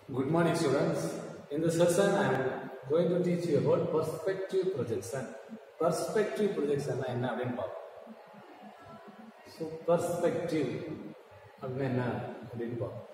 Good morning, students. In this lesson, I am going to teach you about perspective projection. Perspective projection என்ன அப்படின்னு பார்ப்போம் so perspective அப்படின்னு என்ன அப்படின்னு பார்ப்போம்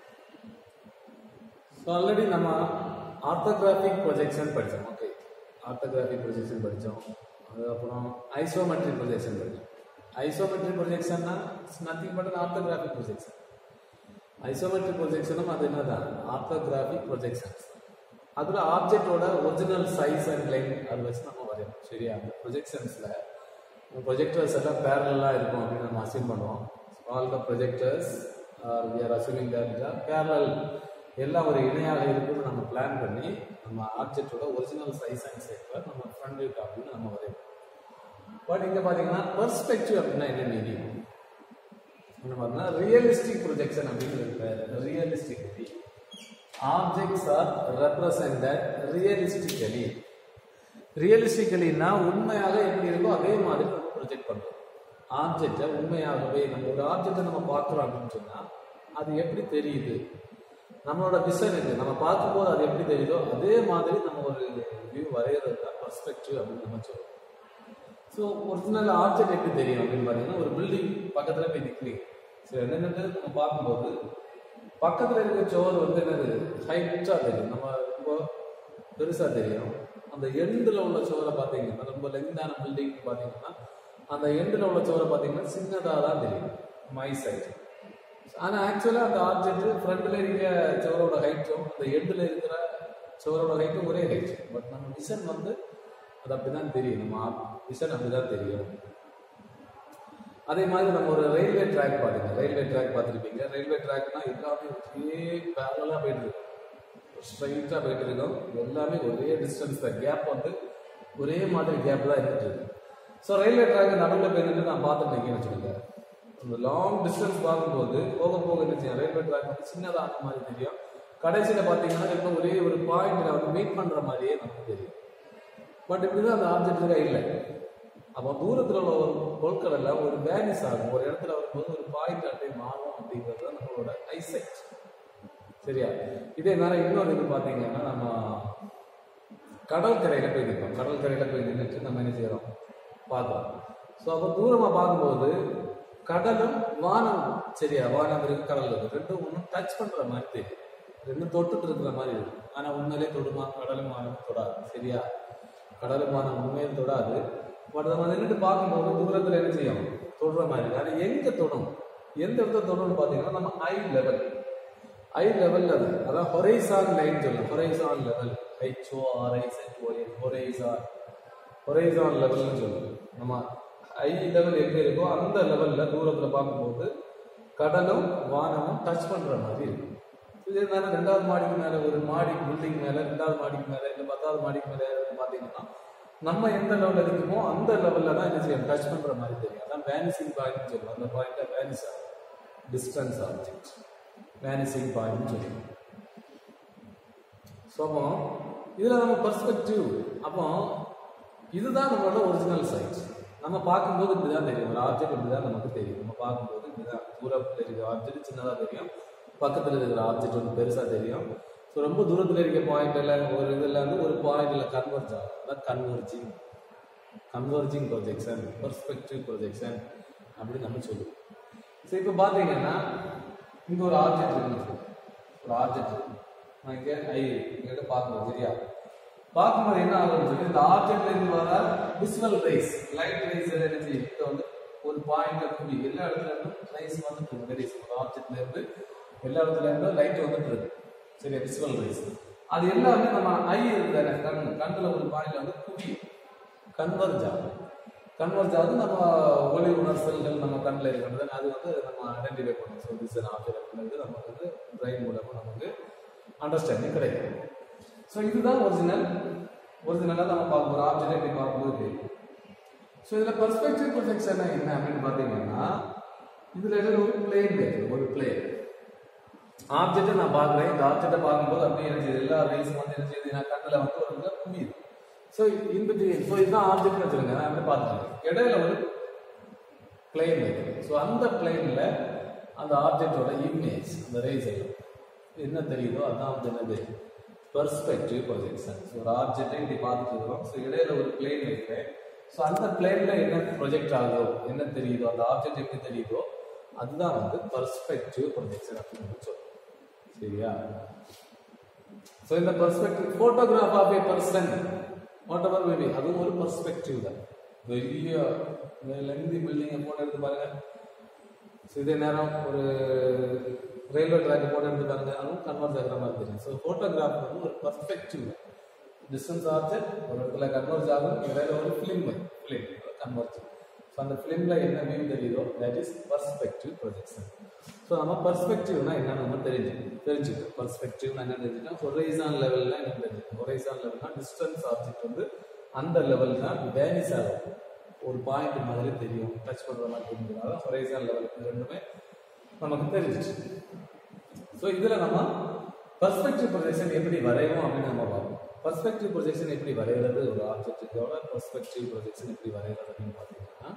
ஸோ ஆல்ரெடி நம்ம ஆர்த்தோகிராஃபிக் ப்ரொஜெக்ஷன் படித்தோம் ஓகே ஆர்த்தோகிராஃபிக் ப்ரொஜெக்ஷன் படித்தோம் அதுக்கப்புறம் ஐசோமெட்ரிக் ப்ரொஜெக்ஷன் படித்தோம் ஐசோமெட்ரிக் ப்ரொஜெக்ஷன்னா it's nothing but orthographic projection isometric ப்ரொஜெக்ஷனும் அது என்னதான் ஆர்த்தோகிராஃபிக் ப்ரொஜெக்ஷன்ஸ் அதில் ஆப்ஜெக்டோட ஒரிஜினல் சைஸ் அண்ட் லைன் அதை வச்சு நம்ம வரையணும் சரியா அந்த ப்ரொஜெக்ஷன்ஸில் ப்ரொஜெக்டர்ஸ் எல்லாம் பேரலாக இருக்கும் அப்படின்னு நம்ம அசியூம் பண்ணுவோம் all the projectors are we are assuming that parallel எல்லாம் ஒரு இணையாக இருக்குன்னு நம்ம பிளான் பண்ணி நம்ம ஆப்ஜெக்டோட ஒரிஜினல் சைஸ் அண்ட் ஷேப்பில் நம்ம ஃப்ரண்ட் வியூ அப்படின்னு நம்ம வரையணும் பட் இங்கே பார்த்தீங்கன்னா பெர்ஸ்பெக்டிவ் அப்படின்னா என்ன மீனிங் என்ன பார்த்தா ரியலிஸ்டிக் ப்ரொஜெக்ஷன் அப்படின்னு realistically objects are represented realistically ரியலிஸ்டிக்கலினா உண்மையாக எப்படி இருக்கோ அதே மாதிரி நம்ம ப்ரொஜெக்ட் பண்ணுறோம் ஆப்ஜெக்டை உண்மையாகவே நம்ம ஒரு ஆப்ஜெக்டை நம்ம பார்க்குறோம் அப்படின்னு சொன்னால் அது எப்படி தெரியுது நம்மளோட விஷன் இது நம்ம பார்க்கும்போது அது எப்படி தெரியுதோ அதே மாதிரி நம்ம ஒரு வியூ வரைகிறது தான் பர்ஸ்பெக்டிவ் அப்படின்னு நம்ம சொல்லுவோம் ஸோ ஒரிஜினல் ஆப்ஜெக்ட் எப்படி தெரியும் அப்படின்னு பார்த்தீங்கன்னா ஒரு பில்டிங் பக்கத்தில் போய் நிற்கிறீங்க சரி என்னென்னு நம்ம பார்க்கும்போது பக்கத்தில் இருக்க சோர் வந்து என்னது ஹைட்டாக தெரியும் நம்ம ரொம்ப பெருசாக தெரியும் அந்த எண்டில் உள்ள சோரை பார்த்தீங்கன்னா ரொம்ப லெங்கான பில்டிங் பார்த்தீங்கன்னா அந்த எண்டில் உள்ள சோரை பார்த்தீங்கன்னா சின்னதாக தான் தெரியும் மை சைடு ஆனால் ஆக்சுவலாக அந்த ஆப்ஜெக்ட் ஃப்ரண்ட்டில் இருக்க சோரோட ஹைட்டும் அந்த எண்டில் இருக்கிற சோரோட ஹைட்டும் ஒரே ஹைட் பட் நம்ம விஷன் வந்து அது அப்படிதான் தெரியும் நம்ம விஷன் அப்படிதான் தெரியும் அதே மாதிரி நம்ம ஒரு ரயில்வே ட்ராக் பாருங்க ரயில்வே ட்ராக் பார்த்துருப்பீங்க ரயில்வே ட்ராக்னா எல்லாமே ஒரே பேரலாக போயிட்டு இருக்கும் ஸ்ட்ரைட்டாக போயிட்டு இருக்கும் எல்லாமே ஒரே டிஸ்டன்ஸ் தான் கேப் வந்து ஒரே மாதிரி கேப் தான் இருந்துட்டு இருக்கு ஸோ ரயில்வே ட்ராக் நடுவில் போயிட்டு நான் பார்த்துட்டு நிற்க வச்சுருங்க இந்த லாங் டிஸ்டன்ஸ் பார்க்கும்போது போக போக என்ன செய்யும் ரயில்வே ட்ராக் வந்து சின்னதாக அந்த மாதிரி தெரியும் கடைசியில் பார்த்தீங்கன்னா இன்னும் ஒரே ஒரு பாயிண்ட்ல வந்து மீட் பண்ணுற மாதிரியே நமக்கு தெரியும் பட் இப்படிதான் அந்த ஆப்ஜெக்ட் இல்லை அப்போ தூரத்தில் உள்ள ஒரு பொருட்கள் எல்லாம் ஒரு வேனிஸ் ஆகும் ஒரு இடத்துல வரும்போது ஒரு பாயிண்ட் அப்படியே மாறும் அப்படிங்கிறது தான் நம்மளோட ஐசைட் சரியா இதே நேரம் இன்னொரு இது பார்த்தீங்கன்னா நம்ம கடல் கரையில் போய் நிற்போம் கடல் கரையில் போய் நின்றுட்டு நம்ம என்ன செய்யறோம் பார்க்குறோம் ஸோ அப்போ தூரமாக பார்க்கும்போது கடலும் வானம் சரியா வானம் இருக்கு கடல் இருக்கு ரெண்டும் ஒன்றும் டச் பண்ணுற மாதிரி தெரியும் ரெண்டும் தொட்டுட்டு இருக்கிற மாதிரி இருக்கும் ஆனால் உண்மையிலே தொடுமா கடலும் வானம் தொடாது சரியா கடலும் வானம் உண்மையில் தொடாது பட் நம்ம நின்றுட்டு பார்க்கும்போது தூரத்தில் என்ன செய்யும் தொடுற மாதிரி இருக்கு ஆனால் எங்கே தொடும் எந்த இடத்துல தொடணும்னு பார்த்தீங்கன்னா நம்ம ஐ லெவல் ஐ லெவலில் அது அதான் ஹொரைசான் லைன் சொல்லலாம் horizon level H O R I Z O N horizon horizon லெவல்னு சொல்லுவோம் நம்ம ஐ லெவல் எங்கே இருக்கோ அந்த லெவலில் தூரத்தில் பார்க்கும்போது கடலும் வானமும் டச் பண்ணுற மாதிரி இருக்கும் இதே நேரம் ரெண்டாவது மாடிக்கு மேலே ஒரு மாடி பில்டிங் மேலே ரெண்டாவது மாடிக்கு மேலே இல்லை பத்தாவது மாடிக்கு மேலே பார்த்தீங்கன்னா நம்ம எந்த லெவலில் இருக்குமோ அந்த லெவலில் தான் என்ன செய்யும் டச் பண்ணுற மாதிரி தெரியும் அதான் வேனிசிங் பாயிண்ட் சொல்லுவோம் அந்த பாயிண்ட்டை வேனிஸ் ஆகும் டிஸ்டன்ஸ் ஆப்ஜெக்ட் வேனிசிங் பாயிண்ட் சொல்லுவோம் ஸோ அப்போ இதில் நம்ம பர்ஸ்பெக்டிவ் அப்போ இதுதான் நம்மளோட ஒரிஜினல் சைட் நம்ம பார்க்கும்போது இப்படி தான் தெரியும் ஒரு ஆப்ஜெக்ட் இப்படி தான் நமக்கு தெரியும் நம்ம பார்க்கும்போது இப்படி தான் தூரத்தில் இருக்கிற ஆப்ஜெக்ட் சின்னதாக தெரியும் பக்கத்தில் இருக்கிற ஆப்ஜெக்ட் வந்து பெருசாக தெரியும் ஸோ ரொம்ப தூரத்தில் இருக்க பாயிண்ட்ல ஒரு இதில் வந்து ஒரு பாயிண்ட்ல கன்வெர்ஜ் ஆகும் அதான் converging converging projection perspective projection அப்படின்னு நம்ம சொல்லுவோம் ஸோ இப்போ பார்த்தீங்கன்னா இங்கே ஒரு ஆப்ஜெக்ட் இருக்கு ஒரு ஆப்ஜெக்ட் நான் இங்கே ஐ இங்கிட்ட பார்க்கணும் சரியா பார்க்கும்போது என்ன ஆகும்னு சொல்லி இந்த ஆப்ஜெக்ட்ல இருந்து வர விசுவல் ரைஸ் லைட் ரைஸ் என்ன செய்யும் இதை வந்து ஒரு பாயிண்ட்ல குவி எல்லா இடத்துல இருந்தும் ரைஸ் வந்துட்டு இருக்கு ரைஸ் ஒரு ஆப்ஜெக்ட்ல இருந்து எல்லா இடத்துல இருந்தும் லைட் வந்துட்டு இருக்கு சரியா விசுவல் ரைஸ் அது எல்லாமே நம்ம ஐ இருக்கிற கண் கண்ணுல ஒரு பாயிண்ட்ல வந்து குவியும் கன்வர்ஜ் ஆகும் கன்வர்ஜ் ஆகுது நம்ம ஒளி உணர்சல்கள் நம்ம கண்ணில் இருக்கிறது அது வந்து நம்ம ஐடென்டிஃபை பண்ணுவோம் ஸோ திஸ் ஆப்ஜெக்ட் அப்படின்றது நமக்கு வந்து பிரெயின் மூலமாக நமக்கு அண்டர்ஸ்டாண்டிங் கிடைக்கும் ஸோ இதுதான் ஒரிஜினல் ஒரிஜினலாக நம்ம பார்க்க ஒரு ஆப்ஜெக்ட் எப்படி பார்க்கும்போது தெரியும் ஸோ இதில் பர்ஸ்பெக்டிவ் ப்ரொஜெக்ஷன் என்ன அப்படின்னு பார்த்தீங்கன்னா இதில் என்ன ஒரு பிளேன் இருக்கு ஒரு பிளேன் ஆப்ஜெக்டை நான் பார்க்குறேன் இந்த ஆப்ஜெக்டை பார்க்கும்போது அப்படியே என்ன செய்யுது எல்லா ரைஸும் வந்து என்ன செய்யுது நான் கண்ணில் வந்து ஒரு இடத்துல குமியுது ஸோ இன் பிட்வீன் ஸோ இதுதான் ஆப்ஜெக்ட் வச்சுருங்க நான் அப்படி பார்த்துருக்கேன் இடையில ஒரு பிளேன் இருக்கு ஸோ அந்த பிளேனில் அந்த ஆப்ஜெக்டோட இமேஜ் அந்த ரேஸ் என்ன தெரியுதோ அதான் வந்து என்னது பெர்ஸ்பெக்டிவ் ப்ரொஜெக்ஷன் ஸோ ஒரு ஆப்ஜெக்டை இப்படி பார்த்துட்டு இருக்கிறோம் ஸோ இடையில ஒரு பிளேன் வைக்கிறேன் ஸோ அந்த பிளேன்ல என்ன ப்ரொஜெக்ட் ஆகுதோ என்ன தெரியுதோ அந்த ஆப்ஜெக்ட் எப்படி தெரியுதோ அதுதான் வந்து பெர்ஸ்பெக்டிவ் ப்ரொஜெக்ஷன் அப்படின்னு நம்ம சொல்றோம் சரியா ஸோ இந்த perspective photograph of a person whatever maybe அதுவும் ஒரு பெர்ஸ்பெக்டிவ் தான் பெரிய லெந்தி பில்டிங்கை போட்டோ எடுத்து பாருங்க ஸோ இதே நேரம் ஒரு ரயில்வே ட்ராக் போட்டோ எடுத்து பாருங்க அதுவும் கன்வெர்ஸ் ஆகிற மாதிரி தெரியும் ஸோ ஃபோட்டோகிராஃப் வந்து ஒரு பர்ஸ்பெக்டிவ் டிஸ்டன்ஸ் ஆப்ஜெக்ட் ஒரு இடத்துல கன்வெர்ஸ் ஆகும் இடையில ஒரு ஃபிலிம் ஃபிலிம் கன்வெர்ஸ் ஸோ அந்த ஃபிலிம்ல என்ன வியூ தெரியுதோ that is perspective projection so நம்ம பர்ஸ்பெக்டிவ்னா என்னன்னு நம்ம தெரிஞ்சு தெரிஞ்சுக்கணும் பர்ஸ்பெக்டிவ்னா என்ன தெரிஞ்சுட்டா ஹொரைசான் லெவலில் என்ன தெரிஞ்சுக்கணும் ஹொரைசான் லெவல்னா டிஸ்டன்ஸ் ஆப்ஜெக்ட் வந்து அந்த லெவல் தான் வேனிஸ் ஆகும் ஒரு பாயிண்ட் மாதிரி தெரியும் டச் பண்ணுற மாதிரி தெரிஞ்சதுனால ஹொரைசான் லெவல் இது ரெண்டுமே நமக்கு தெரிஞ்சிச்சு ஸோ இதில் நம்ம பர்ஸ்பெக்டிவ் ப்ரொஜெக்ஷன் எப்படி வரைவோம் அப்படின்னு நம்ம பார்ப்போம் பர்ஸ்பெக்டிவ் ப்ரொஜெக்ஷன் எப்படி வரைகிறது ஒரு ஆப்ஜெக்ட்டுக்கோட பர்ஸ்பெக்டிவ் ப்ரொஜெக்ஷன் எப்படி வரைகிறது அப்படின்னு பார்த்தீங்கன்னா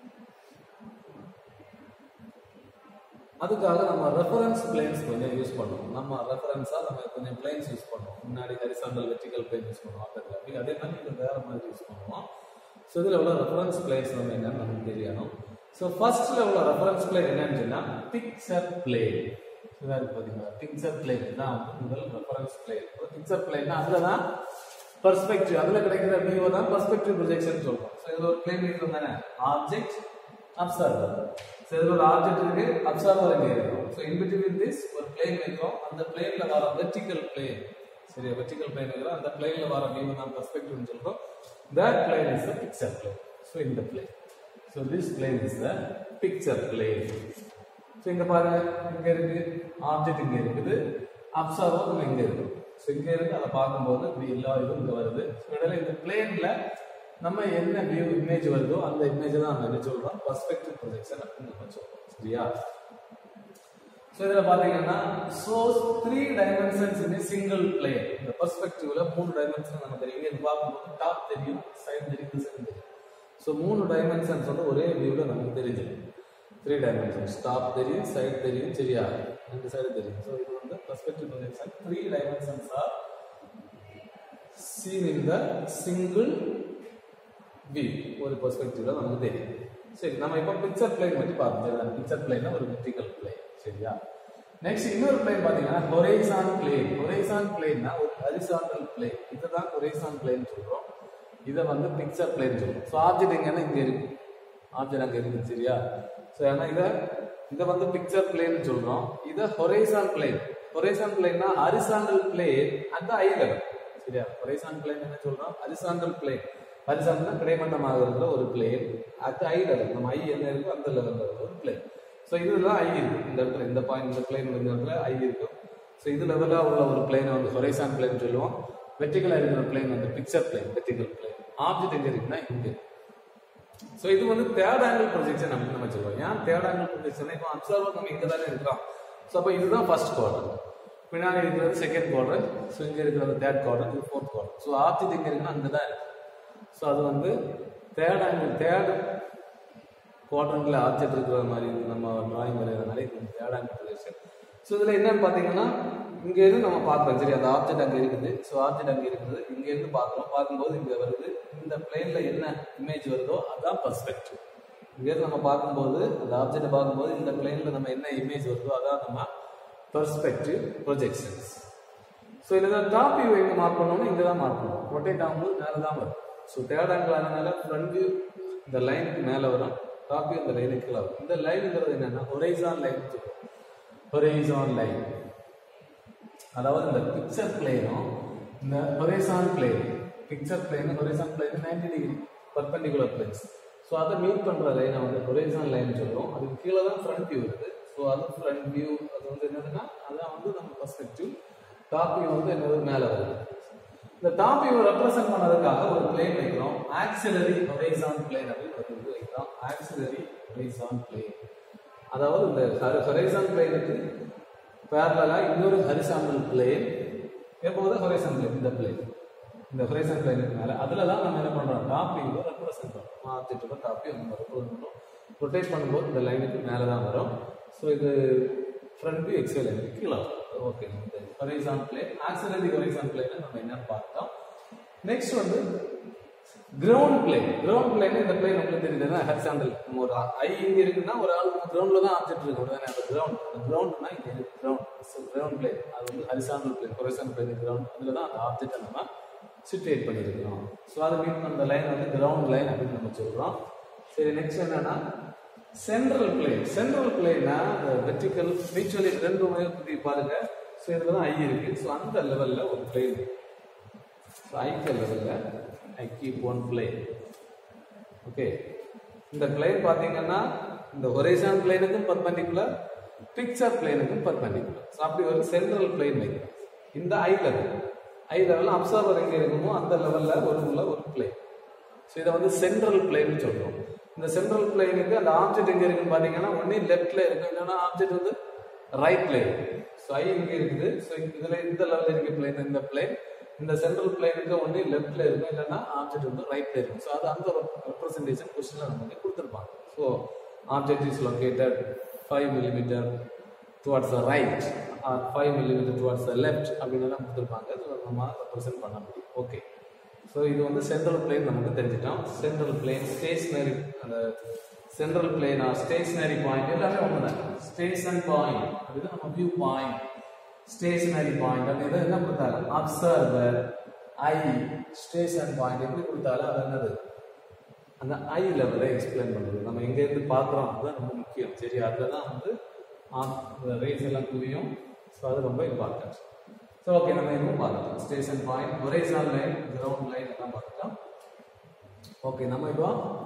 அதுக்காக நம்ம ரெஃபரன்ஸ் பிளேன்ஸ் கொஞ்சம் யூஸ் பண்ணுவோம் நம்ம ரெஃபரன்ஸாக நம்ம கொஞ்சம் பிளேன்ஸ் யூஸ் பண்ணுவோம் முன்னாடி ஹரிசாண்டல் வெர்டிகல் பிளேன் யூஸ் பண்ணுவோம் ஆட்டோகிராஃபி அதே மாதிரி இது வேற மாதிரி யூஸ் பண்ணுவோம் ஸோ இதில் உள்ள ரெஃபரன்ஸ் பிளேன்ஸ் வந்து என்னன்னு நமக்கு தெரியணும் ஸோ ஃபர்ஸ்ட்ல உள்ள ரெஃபரன்ஸ் பிளேன் என்னன்னு சொன்னால் பிக்சர் பிளேன் இதாக இருக்கு பார்த்தீங்களா பிக்சர் பிளேன் தான் வந்து முதல் ரெஃபரன்ஸ் பிளேன் பிக்சர் பிளேன்னா அதில் தான் பர்ஸ்பெக்டிவ் அதில் கிடைக்கிற வியூவை தான் பர்ஸ்பெக்டிவ் ப்ரொஜெக்ஷன் சொல்றோம் ஸோ இதில் ஒரு பிளேன் வைக்கிறோம் தானே ஆப்ஜெக்ட் அப்சர்வர் ஸோ இதில் ஒரு ஆப்ஜெக்ட் இருக்கு அப்சர்வர் இங்கே இருக்கும் ஸோ இன் பிட்வீன் திஸ் ஒரு பிளேன் வைக்கிறோம் அந்த பிளேன்ல வர வெர்டிக்கல் பிளேன் சரியா வெர்டிக்கல் பிளேன் வைக்கிறோம் அந்த பிளேன்ல வர வியூ தான் பர்ஸ்பெக்டிவ்னு சொல்றோம் that plane is the picture plane so in the plane so this plane is the picture plane so இங்க பாருங்க இங்க இருக்கு ஆப்ஜெக்ட் இங்க இருக்குது அப்சர்வர் இங்க இருக்கு ஸோ இங்க இருக்கு அதை பார்க்கும்போது இப்படி எல்லா இதுவும் இங்க வருது ஸோ இடையில இந்த பிளேன்ல நம்ம என்ன வியூ இமேஜ் வருதோ அந்த இமேஜ் தான் நம்ம என்ன சொல்றோம் பர்ஸ்பெக்டிவ் ப்ரொஜெக்ஷன் அப்படின்னு நம்ம சொல்றோம் சரியா ஸோ இதில் பார்த்தீங்கன்னா shows three dimensions in single plane இந்த பர்ஸ்பெக்டிவ்ல மூணு டைமென்ஷன் நமக்கு தெரியும் இது பார்க்கும்போது டாப் தெரியும் சைடு தெரியும் சைடு தெரியும் ஸோ மூணு டைமென்ஷன்ஸ் வந்து ஒரே வியூவில் நமக்கு தெரிஞ்சிடும் த்ரீ டைமென்ஷன்ஸ் டாப் தெரியும் சைடு தெரியும் சரியா ரெண்டு சைடு தெரியும் ஸோ இது வந்து perspective projection three dimensions are seen in the single view ஒரு பெர்ஸ்பெக்டிவ்ல நமக்கு தெரியும் சரி நம்ம இப்போ பிக்சர் பிளேன் பற்றி பார்ப்போம் பிக்சர் பிளேன்னா ஒரு வெர்டிகல் பிளேன் சரியா நெக்ஸ்ட் இன்னொரு பிளேன் பாத்தீங்கன்னா ஹொரைசான் பிளேன் ஹொரைசான் பிளேன்னா ஒரு ஹரிசாண்டல் பிளேன் இதுதான் ஹொரைசான் பிளேன் சொல்றோம் இதை வந்து பிக்சர் பிளேன் சொல்றோம் ஸோ ஆப்ஜெக்ட் எங்கன்னா இங்க இருக்கு ஆப்ஜெக்ட் அங்க இருக்கு சரியா ஸோ ஏன்னா இதை இதை வந்து பிக்சர் பிளேன் சொல்றோம் இதை ஹொரைசான் பிளேன் ஹொரைசான் பிளேன்னா ஹரிசாண்டல் பிளேன் அந்த ஐ லெவல் சரியா ஹொரைசான் பிளேன் என்ன சொல்றோம் ஹரிசாண்டல் பிளேன் ஹரிசாண்டல் கிடைமட்டமாக இருக்கிற ஒரு பிளேன் அது ஐ லெவல் நம்ம ஐ என்ன இருக்கோ அந்த லெவலில் இருக்கிற ஒரு பிளேன் ஸோ இதுதான் ஐ இருக்கு இந்த இடத்துல இந்த பாயிண்ட் இந்த பிளேன் இந்த இடத்துல ஐ இருக்கும் ஸோ இது லெவலாக உள்ள ஒரு பிளேனை வந்து ஹொரைசான் பிளேன் சொல்லுவோம் வெர்டிகலாக இருக்கிற பிளேன் வந்து picture plane vertical plane object எங்கே இருக்குன்னா இங்கே ஸோ இது வந்து தேர்ட் ஆங்கிள் ப்ரொஜெக்ஷன் அப்படின்னு நம்ம சொல்லுவோம் ஏன் தேர்ட் ஆங்கிள் ப்ரொஜெக்ஷன் இப்போ அப்சர்வர் நம்ம இங்கே தானே இருக்கிறோம் ஸோ அப்போ இதுதான் ஃபர்ஸ்ட் குவார்டர் பின்னாடி இருக்கிறது செகண்ட் குவார்டர் ஸோ இங்கே இருக்கிறது தேர்ட் குவார்டர் இது ஃபோர்த் குவார்டர் ஸோ ஆப்ஜெக்ட் எங்கே இருக்குன்னா அங்கே தான் இருக்கு ஸோ அது வந்து தேர்ட் ஆங்கிள் தேர்ட் குவாட்ரண்ட்ல ஆப்ஜெக்ட் இருக்கிற மாதிரி நம்ம டிராயிங் வரைகிறதுனால இது தேர்ட் ஆங்கிள் ப்ரொஜெக்ஷன் ஸோ இதில் என்னன்னு பார்த்தீங்கன்னா இங்கேருந்து நம்ம பார்க்குறோம் சரி அந்த ஆப்ஜெக்ட் அங்கே இருக்குது ஸோ ஆப்ஜெக்ட் அங்கே இருக்குது இங்கேருந்து பார்க்குறோம் பார்க்கும்போது இங்கே வருது இந்த பிளேனில் என்ன இமேஜ் வருதோ அதுதான் பர்ஸ்பெக்டிவ் இங்கேருந்து நம்ம பார்க்கும்போது அந்த ஆப்ஜெக்டை பார்க்கும்போது இந்த பிளேனில் நம்ம என்ன இமேஜ் வருதோ அதான் நம்ம பர்ஸ்பெக்டிவ் ப்ரொஜெக்ஷன்ஸ் ஸோ இதில் டாப் வியூ எங்கே மார்க் பண்ணோம்னா இங்கே தான் மார்க் பண்ணுவோம் ரொட்டேட் ஆகும்போது மேலே தான் வரும் ஸோ தேர்ட் ஆங்கிள் ஆனதுனால ஃப்ரண்ட் வியூ இந்த லைனுக்கு மேலே வரும் டாப் வியூ இந்த லைனுக்கு கீழே வரும் இந்த லைனுங்கிறது என்னன்னா ஒரேசான் லைன் சொல்லுவோம் ஒரேசான் லைன் அதாவது இந்த பிக்சர் பிளேனும் இந்த horizon plane picture plane horizon plane ninety degree perpendicular planes so அதை மீட் பண்ணுற லைனை வந்து ஹொரைசான் லைன் சொல்லுவோம் அதுக்கு கீழே தான் ஃப்ரண்ட் வியூ இருக்குது ஸோ அது ஃப்ரண்ட் வியூ அது வந்து என்னதுன்னா அதான் வந்து நம்ம பர்ஸ்பெக்டிவ் டாப் வியூ வந்து என்னது மேலே வருது இந்த டாப் வியூ ரெப்ரசென்ட் பண்ணதுக்காக ஒரு பிளேன் வைக்கிறோம் ஆக்சிலரி ஹொரைசான் பிளேன் அப்படின்னு ஒரு இது வைக்கிறோம் ஆக்சிலரி ஹொரைசான் பிளேன் அதாவது இந்த ஹொரைசான் பிளேனுக்கு பேரலா இன்னொரு ஹரிசாண்டல் பிளேன் எப்போது ஹொரைசான் பிளேன் இந்த பிளேன் இந்த ஹொரைசான் பிளேனுக்கு மேலே அதில் தான் நம்ம என்ன பண்ணுறோம் டாப் வியூவை ரெப்ரசென்ட் பண்ணுறோம் ஆப்ஜெக்டோட டாப் வியூ நம்ம ரெப்ரசென்ட் பண்ணுறோம் ரொட்டேட் பண்ணும்போது இந்த லைனுக்கு மேலே தான் வரும் ஸோ இது ஃப்ரண்ட் வியூ எக்ஸ்எல் லைனுக்கு கீழே ஓகே நமக்கு horizon plane auxiliary horizon plane நம்ம என்னன்னு பார்த்தோம் நெக்ஸ்ட் வந்து கிரவுண்ட் பிளேன் கிரவுண்ட் பிளேன் இந்த பிளேன் உங்களுக்கு தெரியுதுன்னா ஹரிசாண்டல் நம்ம ஒரு ஐ இங்க இருக்குன்னா ஒரு ஆள் கிரவுண்ட்ல தான் ஆப்ஜெக்ட் இருக்கு அப்படிதானே அந்த கிரவுண்ட் அந்த கிரவுண்ட்னா இங்க இருக்கு கிரவுண்ட் கிரவுண்ட் பிளேன் அது வந்து horizontal plane horizon plane ground அதுல தான் அந்த ஆப்ஜெக்டை நம்ம சிட்டுவேட் பண்ணியிருக்கிறோம் ஸோ அதை மீன் அந்த லைன் வந்து கிரவுண்ட் லைன் அப்படின்னு நம்ம சொல்றோம் சரி நெக்ஸ்ட் என்னன்னா சென்ட்ரல் பிளேன் சென்ட்ரல் பிளேன்னா வெர்டிக்கல் மியூச்சுவலி ரெண்டு புதி பாருங்க ஸோ இதுல தான் ஐ இருக்கு ஸோ அந்த லெவல்ல ஒரு பிளேன் ஸோ ஐக்கிய லெவல்ல I keep one plane okay இந்த பிளேன் பார்த்தீங்கன்னா இந்த ஒரேசான் பிளேனுக்கும் பர்பண்டிகுலர் பிக்சர் பிளேனுக்கும் பர்பண்டிகுலர் ஸோ அப்படி ஒரு சென்ட்ரல் பிளேன் வைக்கிறோம் இந்த ஐ லெவல் ஐ லெவலில் அப்சர்வர் எங்கே இருக்குமோ அந்த லெவலில் ஒரு உள்ள ஒரு பிளேன் ஸோ இதை வந்து சென்ட்ரல் பிளேன்னு சொல்றோம் இந்த சென்ட்ரல் பிளேனுக்கு அந்த ஆப்ஜெக்ட் எங்க இருக்குன்னு பாத்தீங்கன்னா ஒண்ணு லெஃப்ட்ல இருக்கு இல்லைன்னா ஆப்ஜெக்ட் வந்து ரைட்ல இருக்கு ஸோ ஐ இங்க இருக்குது ஸோ இதுல இந்த லெவல்ல இருக்க பிளேன் இந்த பிளேன் இந்த சென்ட்ரல் பிளேனுக்கு ஒண்ணு லெஃப்ட்ல இருக்கும் இல்லைன்னா ஆப்ஜெக்ட் வந்து ரைட்ல இருக்கும் ஸோ அது அந்த ரெப்ரஸன்டேஷன் கொஸ்டின்ல நமக்கு கொடுத்துருப்பாங்க so object is located five millimetre towards the right five millimetre towards the left அப்படின்னு எல்லாம் கொடுத்துருப்பாங்க அது நம்ம ரெப்ரசென்ட் பண்ண முடியும் ஓகே ஸோ இது வந்து சென்ட்ரல் பிளேன் நமக்கு தெரிஞ்சிட்டோம் சென்ட்ரல் பிளேன் ஸ்டேஷனரி அந்த சென்ட்ரல் பிளேன் ஸ்டேஷனரி பாயிண்ட் எல்லாமே ஒன்று தான் ஸ்டேஷன் பாயிண்ட் அதுதான் நம்ம வியூ பாயிண்ட் ஸ்டேஷனரி பாயிண்ட் அப்படின்னு என்ன கொடுத்தாலும் அப்சர்வர் ஐ ஸ்டேஷன் பாயிண்ட் எப்படி கொடுத்தாலும் அது என்னது அந்த ஐ லெவலை எக்ஸ்பிளைன் பண்ணுறது நம்ம எங்கேருந்து பார்க்குறோம் அதுதான் ரொம்ப முக்கியம் சரி அதில் தான் வந்து ரேஸ் எல்லாம் புரியும் ஸோ அது ரொம்ப இம்பார்ட்டன்ட் ஸோ ஓகே நம்ம இன்னும் பார்த்துட்டோம் station point horizon line ground line எல்லாம் பார்த்துட்டோம் ஓகே நம்ம இப்போ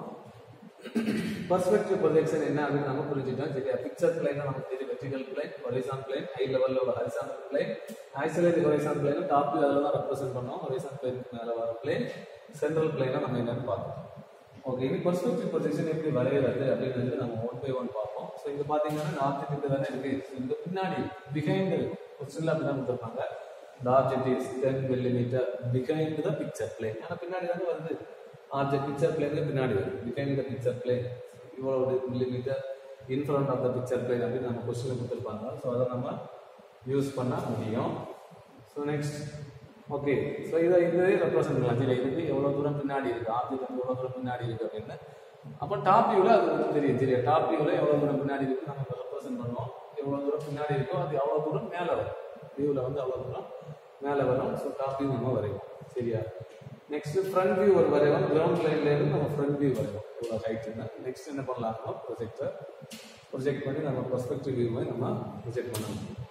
பர்ஸ்பெக்டிவ் ப்ரொஜெக்ஷன் என்ன அப்படின்னு நம்ம புரிஞ்சுட்டோம் சரியா பிக்சர் பிளைன் நமக்கு தெரியும் vertical plane horizon plane eye லெவலில் உள்ள horizon plane isolate horizon plane top அதில் தான் ரெப்ரசென்ட் பண்ணோம் ஹொரைசான் பிளைனுக்கு மேலே வர பிளைன் சென்ட்ரல் பிளைனை நம்ம என்னன்னு பார்ப்போம் ஓகே இனி பர்ஸ்பெக்டிவ் ப்ரொஜெக்ஷன் எப்படி வரைகிறது அப்படின்னு நம்ம ஒன் பை ஒன் பார்ப்போம் ஸோ இங்க பார்த்தீங்கன்னா இந்த ஆப்ஜெக்ட் இங்கே தானே இருக்கு So, இந்த பின்னாடி பிஹைண்ட் கொஸ்டின்ல அப்படி தான் கொடுத்துருப்பாங்க இந்த object is ten millimetre behind the picture plane ஏன்னா பின்னாடி தானே வருது ஆப்ஜெக்ட் பிக்சர் பிளேனுக்கு பின்னாடி வருது பிஹைண்ட் த பிக்சர் பிளேன் இவ்வளோ millimetre in front of the picture plane அப்படின்னு நம்ம கொஸ்டின் கொடுத்துருப்பாங்க ஸோ அதை நம்ம யூஸ் பண்ண முடியும் ஸோ நெக்ஸ்ட் ஓகே ஸோ இதை இதே ரெப்ரசென்ட் பண்ணலாம் சரி இதுக்கு எவ்வளோ தூரம் பின்னாடி இருக்கு ஆப்ஜெக்ட் வந்து எவ்வளோ தூரம் பின்னாடி இருக்கு அப்படின்னு அப்போ டாப் வியூவில் அது வந்து தெரியும் சரியா டாப் வியூவில் எவ்வளோ தூரம் பின்னாடி இருக்கு நம்ம ரெப்ரசென்ட் பண்ணுவோம் எவ்வளோ தூரம் பின்னாடி இருக்கோ அது அவ்வளோ தூரம் மேலே வரும் வியூவில் வந்து அவ்வளோ தூரம் மேலே வரும் ஸோ டாப் வியூ நம்ம வரைவோம் சரியா நெக்ஸ்ட் ஃப்ரண்ட் வியூ ஒரு வரைவோம் கிரவுண்ட் லைன்ல இருந்து நம்ம ஃப்ரண்ட் வியூ வரைவோம் இவ்வளோ ஹைட்னா நெக்ஸ்ட் என்ன பண்ணலாம்னா ப்ரொஜெக்டர் ப்ரொஜெக்ட் பண்ணி நம்ம பர்ஸ்பெக்டிவ் வியூவை நம்ம ப்ரொஜெக்ட் பண்ண முடியும்